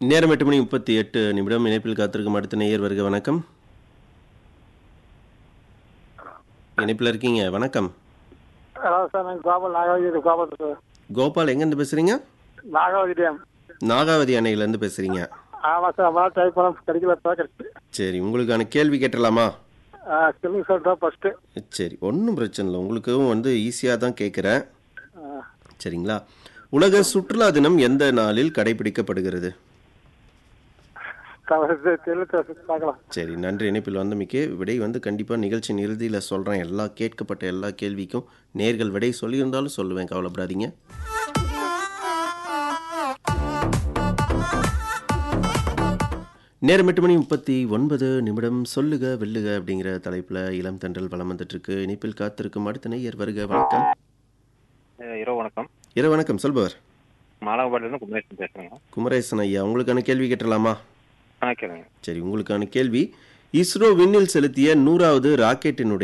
நேரம் எட்டு மணி முப்பத்தி எட்டு நிமிடம் இணைப்பில் காத்திருக்கும் அடுத்த நேயர் வருக வணக்கம் இணைப்பில் இருக்கீங்க வணக்கம் ஹலோ சார் நான் கோபால் நாகாவதி கோபால் சார் கோபால் எங்கேருந்து பேசுறீங்க நாகாவதி டேம் நாகாவதி அணையிலேருந்து பேசுறீங்க ஆமாம் சார் அம்மா டைப் பண்ண கிடைக்கல சார் கிடைச்சு சரி உங்களுக்கான கேள்வி கேட்டலாமா ஆ சொல்லுங்க சார் தான் ஃபஸ்ட்டு சரி ஒன்றும் பிரச்சனை இல்லை உங்களுக்கும் வந்து ஈஸியாக தான் கேட்குறேன் சரிங்களா உலக சுற்றுலா தினம் எந்த நாளில் கடைபிடிக்கப்படுகிறது தெரியல சார் பார்க்கலாம் சரி நன்றி இணைப்பில் வந்தமைக்கு விடை வந்து கண்டிப்பாக நிகழ்ச்சியின் இறுதியில் சொல்கிறேன் எல்லா கேட்கப்பட்ட எல்லா கேள்விக்கும் நேர்கள் விடை சொல்லியிருந்தாலும் சொல்லுவேன் கவலைப்படாதீங்க நேரம் எட்டு மணி முப்பத்தி ஒன்பது நிமிடம் சொல்லுக வெல்லுக அப்படிங்கிற தலைப்பில் இளம் தென்றல் வளம் வந்துட்டுருக்கு இணைப்பில் காத்திருக்கும் அடுத்த நேயர் வருக வணக்கம் அஹ் இரவு வணக்கம் இரவு வணக்கம் சொல்பவர் மாலாபாடிலிருந்து குமரேசன் பேசுறேங்க குமரேசன் ஐயா உங்களுக்கான கேள்வி கேட்டலாமா ஆ கேளுங்க சரி உங்களுக்கான கேள்வி இஸ்ரோ விண்ணில் செலுத்திய நூறாவது ராக்கெட்டினுடைய